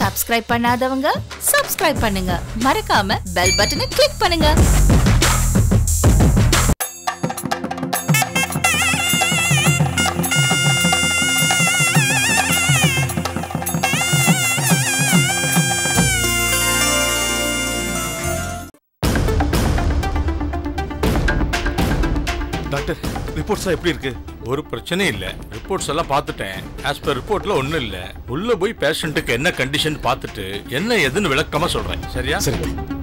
Subscribe பண்ணாதவங்க subscribe பண்ணுங்க மறக்காம பெல் பட்டனை கிளிக் பண்ணுங்க டாக்டர் ரிப்போர்ட்ஸ் எப்படி இருக்கு ஒரு பிரச்சனையும் இல்ல ரிப்போர்ட்ஸ் எல்லாம் பார்த்துட்டேன் ஆஸ் பர் ரிப்போர்ட்ல ஒண்ணும் இல்ல உள்ள போய் பேஷண்ட்டுக்கு என்ன கண்டிஷன் பார்த்துட்டு என்ன எதுன்னு விளக்கமா சொல்றேன் சரியா சரி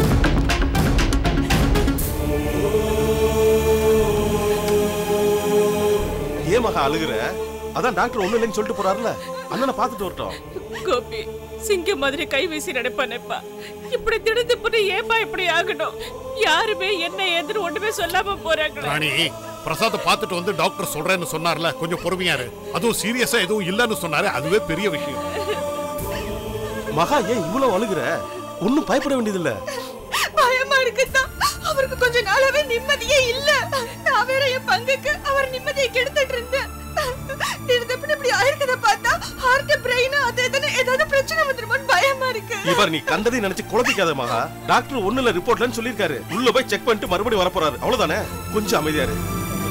ஏன் மகா அழுகுற அதான் டாக்டர் ஒண்ணு இல்லைன்னு சொல்லிட்டு போறாருல அண்ணனை பார்த்துட்டு வரட்டும் கோபி சிங்கம் மாதிரி கை வீசி நடப்பானேப்பா இப்படி திடுத்து புட்டு ஏப்பா இப்படி ஆகணும் யாருமே என்ன ஏதுன்னு ஒண்ணுமே சொல்லாம போறாங்க ராணி பிரசாத பார்த்துட்டு வந்து டாக்டர் சொல்றேன்னு சொன்னார்ல கொஞ்சம் பொறுமையா இரு அதுவும் சீரியஸா எதுவும் இல்லைன்னு சொன்னாரு அதுவே பெரிய விஷயம் மகா ஏன் இவ்வளவு அழுகுற ஒன்னும் பயப்பட வேண்டியதில்ல பயமா இருக்குதான் அவருக்கு கொஞ்ச நாளாவே நிம்மதியே இல்ல நான் வேற என் பங்குக்கு அவர் நிம்மதியை கெடுத்துட்டு இருந்தேன் திடுதப்புன்னு இப்படி ஆயிருக்கத பார்த்தா ஹார்ட் பிரெயின் அது எதுன்னு ஏதாவது பிரச்சனை வந்துருமோன்னு பயமா இருக்கு இவர் நீ கண்டதையும் நினைச்சு குழப்பிக்காத மகா டாக்டர் ஒண்ணு இல்ல ரிப்போர்ட்லன்னு சொல்லிருக்காரு உள்ள போய் செக் பண்ணிட்டு மறுபடியும் வர போறாரு அவ்வளவுதானே கொஞ்சம் அமைதியா இரு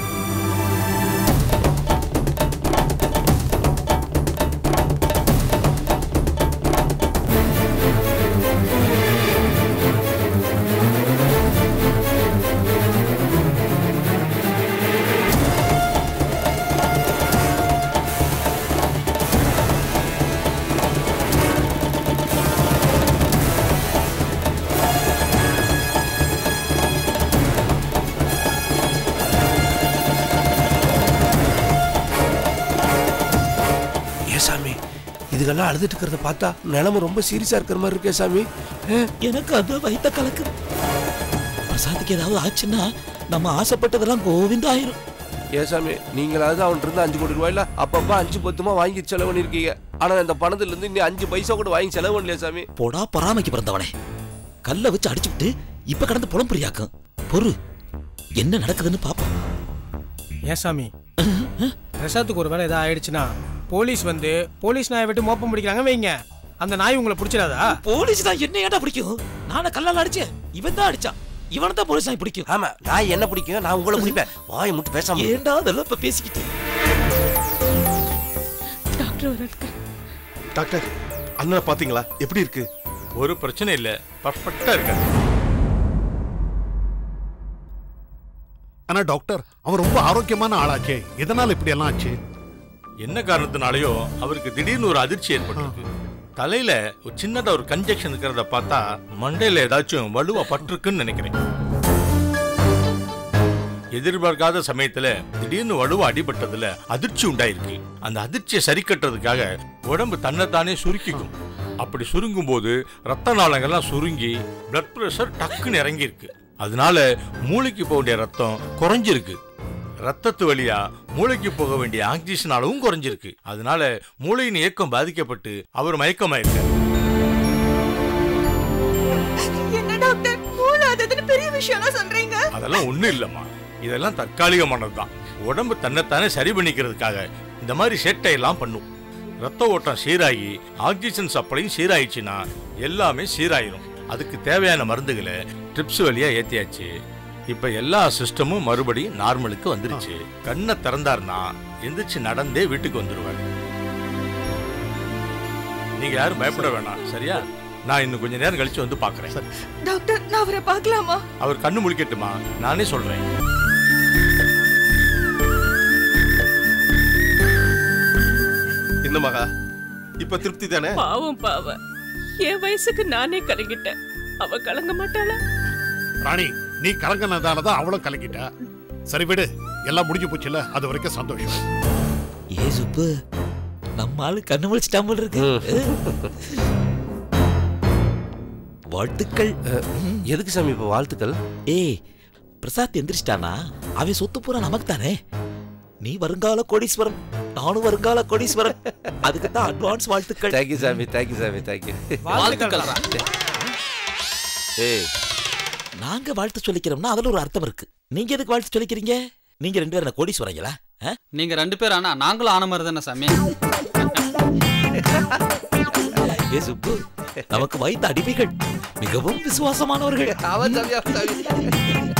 ஏ சாமி இதுக்கெல்லாம் அழுதுட்டு இருக்கிறத பார்த்தா நிலைமை ரொம்ப சீரியஸா இருக்கிற மாதிரி இருக்கே சாமி எனக்கு அது வயித்த கலக்கு பிரசாத்துக்கு ஏதாவது ஆச்சுன்னா நம்ம ஆசைப்பட்டதெல்லாம் கோவிந்தா ஆயிரும் ஏ சாமி நீங்களாவது அவன்கிட்ட இருந்து அஞ்சு கோடி ரூபாயில அப்பப்ப அஞ்சு பத்துமா வாங்கி செலவு பண்ணிருக்கீங்க ஆனா இந்த பணத்துல இருந்து இன்னும் அஞ்சு பைசா கூட வாங்கி செலவு பண்ணலையே சாமி போடா பொறாமைக்கு பிறந்தவனே கல்ல வச்சு அடிச்சுட்டு இப்ப கடந்து புலம்புரியாக்கும் பொறு என்ன நடக்குதுன்னு பாப்போம் ஏன் சாமி பிரசாத்துக்கு ஒரு வேலை ஏதாவது ஆயிடுச்சுன்னா போலீஸ் வந்து போலீஸ் நாயை விட்டு மோப்பம் பிடிக்கிறாங்க வைங்க அந்த நாய் உங்களை பிடிச்சிடாதா போலீஸ் தான் என்ன ஏன்டா பிடிக்கும் நானே கல்லால அடிச்சேன் இவன் தான் அடிச்சான் இவனை தான் போலீஸ் தான் பிடிக்கும் ஆமா நான் என்ன பிடிக்கும் நான் உங்களை பிடிப்பேன் வாயை மட்டும் பேசாம இரு. ஏன்டா அதெல்லாம் இப்ப பேசிக்கிட்டு டாக்டர் வரதுக்கு டாக்டர் அண்ணனை பாத்தீங்களா எப்படி இருக்கு ஒரு பிரச்சனை இல்ல பர்ஃபெக்டா இருக்காரு ஆனா டாக்டர் அவன் ரொம்ப ஆரோக்கியமான ஆளாச்சே எதனால இப்படி எல்லாம் ஆச்சு என்ன காரணத்தினாலயோ அவருக்கு திடீர்னு ஒரு அதிர்ச்சி ஏற்பட்டிருக்கு தலையில ஒரு சின்னதா ஒரு கன்ஜெக்ஷன் இருக்கிறத பார்த்தா மண்டையில ஏதாச்சும் வலுவா பட்டிருக்குன்னு நினைக்கிறேன் எதிர்பார்க்காத சமயத்துல திடீர்னு வலுவா அடிபட்டதுல அதிர்ச்சி உண்டாயிருக்கு அந்த அதிர்ச்சியை சரி கட்டுறதுக்காக உடம்பு தன்னைத்தானே சுருக்கிக்கும் அப்படி சுருங்கும் போது ரத்த நாளங்கள்லாம் சுருங்கி பிளட் பிரஷர் டக்குன்னு இறங்கி இருக்கு அதனால மூளைக்கு போக வேண்டிய ரத்தம் குறைஞ்சிருக்கு ரத்தத்து வழியா மூளைக்கு போக வேண்டிய ஆக்சிஜன் அளவும் குறைஞ்சிருக்கு அதனால மூளையின் இயக்கம் பாதிக்கப்பட்டு அவர் மயக்கமாயிருக்காரு என்ன டாக்டர் மூலாததுன்னு பெரிய விஷயம் சொல்றீங்க அதெல்லாம் ஒண்ணும் இல்லம்மா இதெல்லாம் தற்காலிகமானதுதான் உடம்பு தன்னைத்தானே சரி பண்ணிக்கிறதுக்காக இந்த மாதிரி சேட்டை எல்லாம் பண்ணும் ரத்த ஓட்டம் சீராகி ஆக்சிஜன் சப்ளையும் சீராயிடுச்சுன்னா எல்லாமே சீராயிரும் அதுக்கு தேவையான மருந்துகளை ட்ரிப்ஸ் வழியா ஏத்தியாச்சு இப்ப எல்லா சிஸ்டமும் மறுபடியும் நார்மலுக்கு வந்துருச்சு கண்ணை திறந்தாருன்னா எந்திரிச்சு நடந்தே வீட்டுக்கு வந்துருவாரு நீங்க யாரும் பயப்பட வேணாம் சரியா நான் இன்னும் கொஞ்ச நேரம் கழிச்சு வந்து பாக்குறேன் டாக்டர் நான் அவரை பார்க்கலாமா அவர் கண்ணு முழிக்கட்டுமா நானே சொல்றேன் என்ன மகா இப்ப திருப்தி தானே பாவம் பாவ என் வயசுக்கு நானே கலங்கிட்டேன் அவ கலங்க மாட்டாளா ராணி நீ கலங்கினதாலதான் அவளும் கலங்கிட்டா சரி விடு எல்லாம் முடிஞ்சு போச்சுல அது வரைக்கும் சந்தோஷம் ஏ சுப்பு நம்ம ஆளு கண்ணு முழிச்சிட்டாமல் இருக்கு வாழ்த்துக்கள் எதுக்கு சாமி இப்ப வாழ்த்துக்கள் ஏய் பிரசாத் எந்திரிச்சிட்டானா அவன் சொத்து பூரா நமக்கு தானே நீ வருங்கால கோடீஸ்வரன் நானும் வருங்கால கோடீஸ்வரன் அதுக்கு தான் அட்வான்ஸ் வாழ்த்துக்கள் தேங்க்யூ சாமி தேங்க்யூ சாமி தேங்க்யூ வாழ்த்துக்கள் ஏய் நாங்க வாழ்த்து சொல்லிக்கிறோம்னா அதுல ஒரு அர்த்தம் இருக்கு நீங்க எதுக்கு வாழ்த்து சொல்லிக்கிறீங்க நீங்க ரெண்டு பேரும் என்ன கோடீஸ்வரங்களா ஆ? நீங்க ரெண்டு பேர் ஆனா நாங்களும் ஆன மாதிரி தானே சாமி ஏ சுப்பு நமக்கு வைத்த அடிமைகள் மிகவும் விசுவாசமானவர்கள் அவன் சாமி அவன் சாமி